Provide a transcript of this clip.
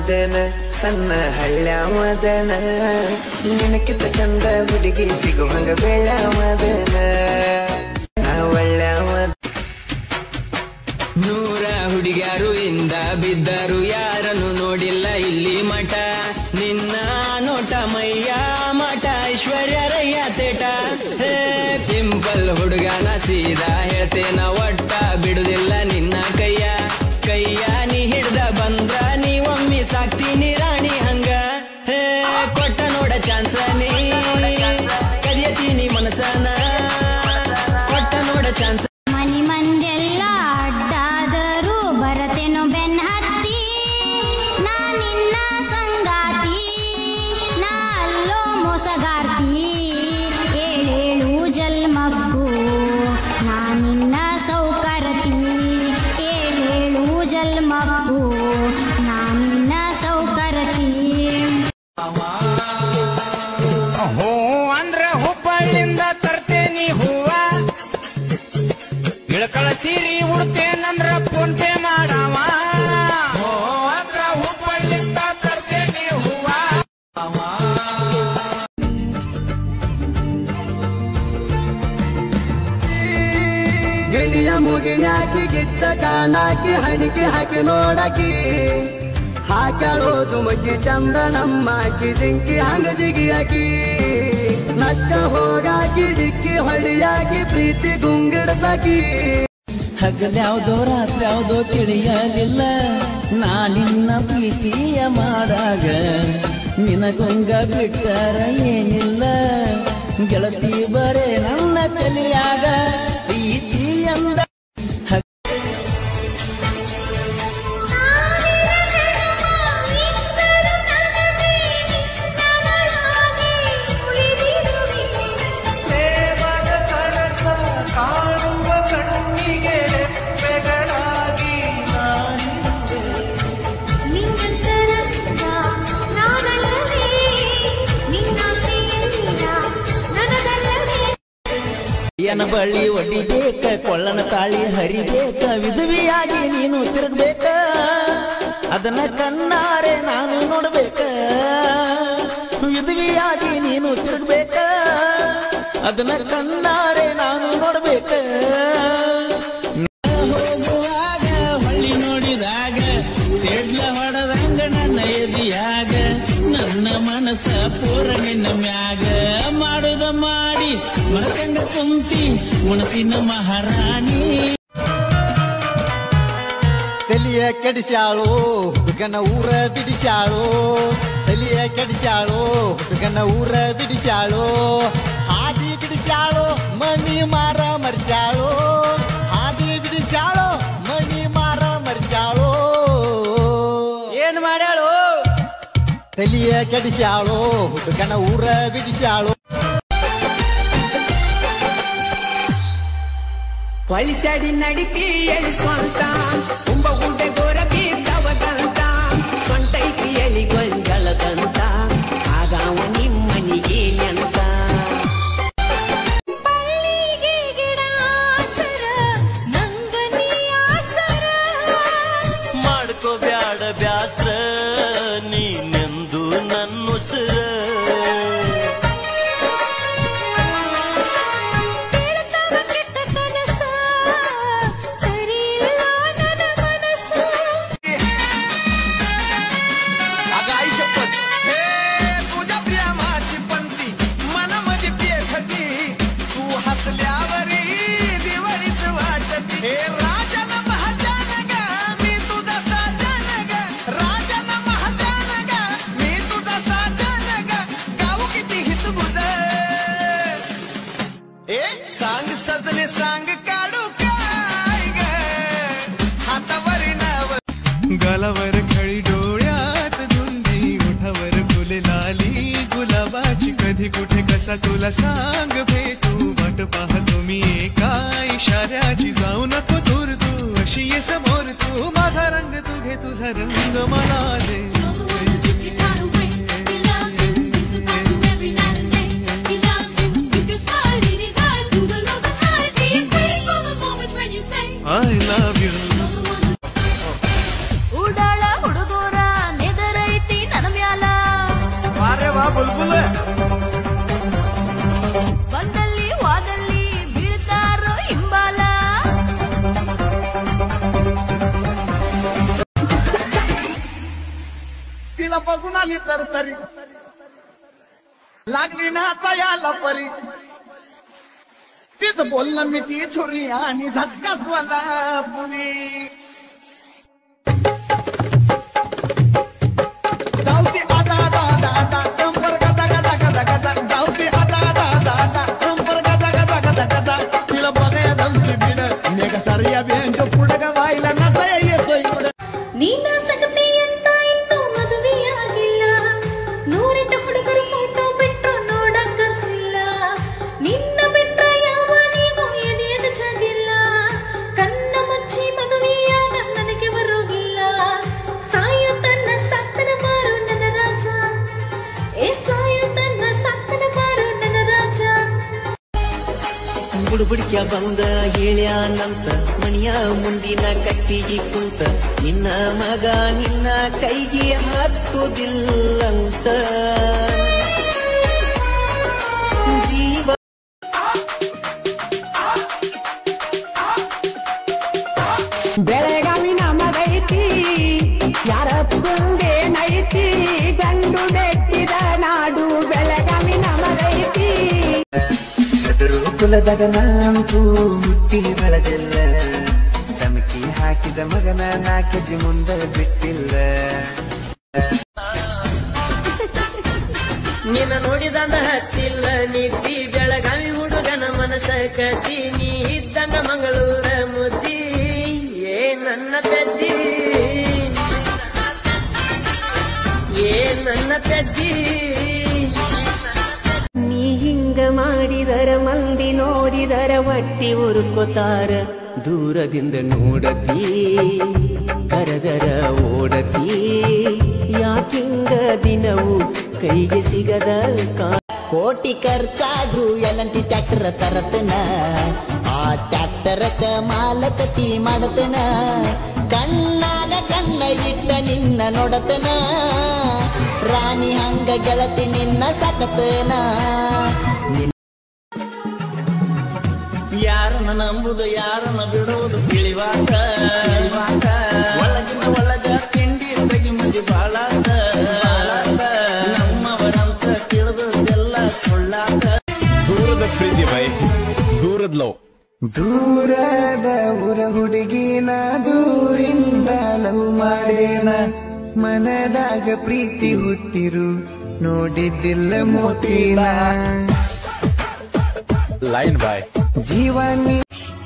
ಮದನ ಸಣ್ಣ ಹಳ್ಳ ಮದನ ನಿನಕಿತ ಚಂದ ಹುಡುಗಿ ಸಿಗುವಂಗ ಬೆಳ ಮದನ ಒಳ್ಳ ಮದ ನೂರ ಹುಡುಗ್ಯಾರು ಇಂದ ಬಿದ್ದರು ಯಾರನ್ನು ನೋಡಿಲ್ಲ ಇಲ್ಲಿ ಮಠ ನಿನ್ನ ನೋಟ ಮಯ್ಯ ಮಠ ಐಶ್ವರ್ಯ ರಯ್ಯ ತೇಟ ಹೇ ಸಿಂಪಲ್ ಹುಡುಗನ ಸೀದಾ ಹೇಳ್ತೇನ ಒಟ್ಟ ಬಿಡುದಿಲ್ಲ ನಿನ್ನ ಕೈಯ ಕೈಯ ನೀ ಹಿಡ್ದ ಬಂದ್ರ ನೀ ಒಮ್ಮೆ ಸಾಕ್ತೀನಿ ರಾಣಿ ಹಂಗ ಹೇ ಕೊಟ್ಟ ನೋಡ ಚಾನ್ಸ ನೀ ಕದಿಯತೀನಿ ಮನಸನ ಕೊಟ್ಟ ನೋಡ ಚಾನ್ಸ್ ಮನಿ ಮಂದೆಲ್ಲ ಅಡ್ಡಾದರೂ ಬರತೇನೋ ಬೆನ್ನ ಹತ್ತಿ ನಾ ನಿನ್ನ ಸಂಗಾತಿ ನಾ ಅಲ್ಲೋ ಮೋಸಗಾರ್ತಿ ಏಳೇಳು ಜಲ್ಮಕ್ಕೂ ನಾ ನಿನ್ನ ಸೌಕರತಿ ಏಳೇಳು ಜಲ್ಮಕ್ಕೂ ನಾ ನಿನ್ನ ಸೌಕರತಿ ಹೋ ಅಂದ್ರ ಹುಬ್ಬಳ್ಳಿಂದ ತರ್ತೇನಿ ಹೂವ ಇಳಕಳ ಸೀರಿ ಉಡ್ತೇನಂದ್ರ ಫೋನ್ ಪೇ ಮಾಡವ ಹೋ ಅಂದ್ರ ಹುಬ್ಬಳ್ಳಿಂದ ತರ್ತೇನಿ ಹೂವ ಗಿಣಿಯ ಮುಗಿಣ್ಯಾಕಿ ಗಿಚ್ಚ ಕಾಣಾಕಿ ಹಣಿಕೆ ಹಾಕಿ ನೋಡಕಿ ಹಾಕ್ಯಾಳೋ ಜುಮಕಿ ಚಂದ ನಮ್ಮಾಕಿ ಜಿಂಕಿ ಹಂಗ ಜಿಗಿಯಾಕಿ ನಕ್ಕ ಹೋಗಾಕಿ ಡಿಕ್ಕಿ ಹೊಳಿಯಾಕಿ ಪ್ರೀತಿ ಗುಂಗಿಡ್ಸಾಕಿ ಹಗಲ್ಯಾವ್ದೋ ರಾತ್ರ್ಯಾವ್ದೋ ತಿಳಿಯಲಿಲ್ಲ ನಾನಿನ್ನ ಪ್ರೀತಿಯ ಮಾಡಾಗ ನಿನಗೊಂಗ ಬಿಟ್ಟರ ಏನಿಲ್ಲ ಗೆಳತಿ ಬರೇ ನನ್ನ ತಲೆಯಾಗ ಪ್ರೀತಿ ಎಂದ ಪ್ರೇಮದ ಕನಸ ಕಾಣುವ ಕಣ್ಣಿಗೆ ಬೆಗಳಾಗಿ ಏನ ಬಳ್ಳಿ ಒಡಿಬೇಕ ಕೊಳ್ಳನ ತಾಳಿ ಹರಿಬೇಕ ವಿಧವಿಯಾಗಿ ನೀನು ತಿರುಗ್ಬೇಕ ಅದನ್ನ ಕಣ್ಣಾರೆ ನಾನು ನೋಡ್ಬೇಕ ವಿಧವಿಯಾಗಿ ನೀನು ತಿರುಗ್ಬೇಕ ಅದನ್ನ ಕಣ್ಣಾರೆ ನಾನು ನೋಡ್ಬೇಕ ಹೋಗುವಾಗ ಹೊಳ್ಳಿ ನೋಡಿದಾಗ ಸೇಡ್ಲ ಹೊಡೆದಂಗ ನನ್ನ ಎದಿಯಾಗ ನನ್ನ ಮನಸ್ಸ ಪೂರ ನಿನ್ನ ಮ್ಯಾಗ ಮಾಡುದ ಮಾಡಿ ಮರಕಂಗ ಕುಂತಿ ಮನಸ್ಸಿನ ಮಹಾರಾಣಿ ತಲಿಯ ಕೆಡಿಸ್ಯಾಳು ಹುಡುಗನ ಊರ ಬಿಡಿಸ್ಯಾಳು ತಲಿಯ ಕೆಡಿಸ್ಯಾಳು ಹುಡುಗನ ಊರ ಬಿಡಿಸ್ಯಾಳು ಹಾದಿ ಬಿಡಿಸ್ಯಾಳು ಮಣಿ ಮಾರ ಮರ್ಸ್ಯಾಳು ಹಾದಿ ಬಿಡಿಸ್ಯಾಳು ಮಣಿ ಮಾರ ಮರ್ಸ್ಯಾಳು ಏನ್ ಮಾಡ್ಯಾಳು ತಲಿಯ ಕೆಡಿಸ್ಯಾಳು ಹುಡುಗನ ಊರ ಬಿಡಿಸ್ಯಾಳು ಪಳಿಸಡಿ ನಡಿತಿ ಎಳಿ ಸ್ವಂತ ತುಂಬ ಗುಡ್ಡೆ ಗೋರ ಬಿದ್ದವದಂತ ಸೊಂಟೈತಿ ಎಳಿ ಗೊಂಜಲದಂತ ಆಗ ಅವ ನಿಮ್ಮನಿಗೆ ನೆಂತ ಪಳ್ಳಿಗೆ ಗಿಡ ಆಸರ ನಂಗ ನೀ ಆಸರ ಮಾಡ್ಕೋ ಬ್ಯಾಡ ಬ್ಯಾಸ್ರ ನೀನೆಂದು ನನ್ನುಸಿರ ಬೀಳ್ತವ ಕೆಟ್ಟ ಕನಸ ಸರಿ ಇಲ್ಲ ನನ್ನ ಮನಸ್ಸು अगं आई शपथ हे तुझ्या प्रेमाची पंथी मनामध्ये पेखती तू हसल्यावरी दिवाळीच वाटती हे राजन महाजन ग मी तुझा साजन ग राजन महाजन ग मी तुझा साजन ग गाऊ किती हित गुजर ए सांग सजने सांग काढू काय ग हातावरी नाव गालावर खळी डोळ्यात धुंदी ओठावर फुले लाली गुलाबाची कधी कुठे कसा तुला सांग भेटू वाट पाहतो मी एका इशाऱ्याची जाऊ नको दूर तू अशी ये समोर तू माझा रंग तू घे तुझा रंग मला दे I love you ಉಡಾಳ ಹುಡುಗರ ನೆದರ ಬುಲ್ಬುಲ್ ಬಂದಲ್ಲಿ ವಾದಲ್ಲಿ ಬೀಳ್ತಾರೋ ಹಿಂಬಾಲ तिला बघून आली तर तरी लागली ना आता याला परी तिचं बोलणं मी ती छोरी आणि झटकाच वाला पुरी धावती आदा आदा आदा आदा कंबर गदा गदा गदा गदा धावती आदा आदा आदा आदा कंबर गदा गदा गदा गदा तिला बघाया धमकी बिड मेगा स्टार या बियांच्या पुढं का बाईला नाचाया येतोय इकडं ನೀನ ಸಗತಿ ಅಂತ ಇನ್ನೂ ಮದುವೆಯಾಗಿಲ್ಲ ನೂರೆಂಟು ಹುಡುಗರು ಫೋಟೋ ಬಿಟ್ರು ನೋಡಕ್ಕಸಿಲ್ಲ ನಿನ್ನ ಬಿಟ್ರ ಯಾವ ನೀವು ಎದೆಯನ್ನು ಚಗಿಲ್ಲ ಕನ್ನ ಮುಚ್ಚಿ ಮದುವೆಯಾಗ ನನಗೆ ಬರೋಗಿಲ್ಲ ಸಾಯು ತನ್ನ ಸತ್ತನ ಬಾರು ನನ್ನ ರಾಜ ಏ ಸಾಯು ತನ್ನ ಸತ್ತನ ಬಾರು ನನ್ನ ರಾಜ ಬುಡ್ಬುಡ್ಕ್ಯ ಬಂದ ಹೇಳ್ಯಾನಂತ ಮನಿಯ ಮುಂದಿನ ಕಟ್ಟಿಗೆ ಕುಂತ ನಿನ್ನ ಮಗ ನಿನ್ನ ಕೈಗೆ ಹತ್ತುದಿಲ್ಲಂತ ಜೀವ ಬೆಳಗಾವಿ ನಮಗೈತಿ ಯಾರ ಮುಂದೆ ನೈತಿ ಗಂಡು ಬೆಟ್ಟಿದ ನಾಡು ಬೆಳಗಾವಿ ನಮಗೈತಿ ಎದುರು ಕುಲದಾಗ ನಾಂತೂ ಹುಟ್ಟಿ ಬೆಳೆದಿಲ್ಲ ತಮಕಿ ಹಾಕಿದ ಮಗನ ನಾಲ್ಕಜಿ ಮುಂದೆ ಬಿಟ್ಟಿಲ್ಲ ನಿನ್ನ ನೋಡಿದಂದ ಹತ್ತಿಲ್ಲ ನಿದ್ದಿ ಬೆಳಗಾವಿ ಹುಡುಗನ ಮನಸ ಕತಿ ನೀ ಇದ್ದಂಗ ಮಂಗಳೂರ ಮುದ್ದಿ ಏ ನನ್ನ ಪೆದ್ದಿ ಏ ನನ್ನ ಪೆದ್ದಿ ನೀ ಹಿಂಗ ಮಾಡಿದರ ಮಂದಿ ನೋಡಿದರ ಒಟ್ಟಿ ಉರುಕೋತಾರ ದೂರದಿಂದ ನೋಡತಿ ಕರದರ ಓಡತಿ ಯಾಕಿಂಗ ದಿನವು ಕೈಗೆ ಸಿಗದ ಕಾ ಕೋಟಿ ಖರ್ಚಾದ್ರು ಎಲಂಟಿ ಟ್ರ್ಯಾಕ್ಟರ್ ತರತನ ಆ ಟ್ರ್ಯಾಕ್ಟರಕ ಮಾಲಕತಿ ಮಾಡತನ ಕಣ್ಣಾಗ ಕಣ್ಣ ಇಟ್ಟ ನಿನ್ನ ನೋಡತನ ರಾಣಿ ಹಂಗ ಗೆಳತಿ ನಿನ್ನ ಸಕತನ ಯಾರನ್ನ ನಂಬುದು ಯಾರನ್ನ ಬಿಡುವುದು ತಿಳಿವಾಕ ಒಳಗಿನ ಒಳಗ ತಿಂಡಿ ತೆಗಿ ಮಂದಿ ಬಾಳಾಕ ನಮ್ಮವರಂತ ತಿಳಿದೆಲ್ಲ ಸುಳ್ಳಾಕ ದೂರದ ಪ್ರೀತಿ ಬೈ ದೂರದ ಲವ್ ದೂರದ ಊರ ಹುಡುಗಿನ ದೂರಿಂದ ಲವ್ ಮಾಡೇನ ಮನದಾಗ ಪ್ರೀತಿ ಹುಟ್ಟಿರು ನೋಡಿದ್ದಿಲ್ಲ ಮೋತಿನ ಲೈನ್ ಬಾಯ್ ಜೀವನಿ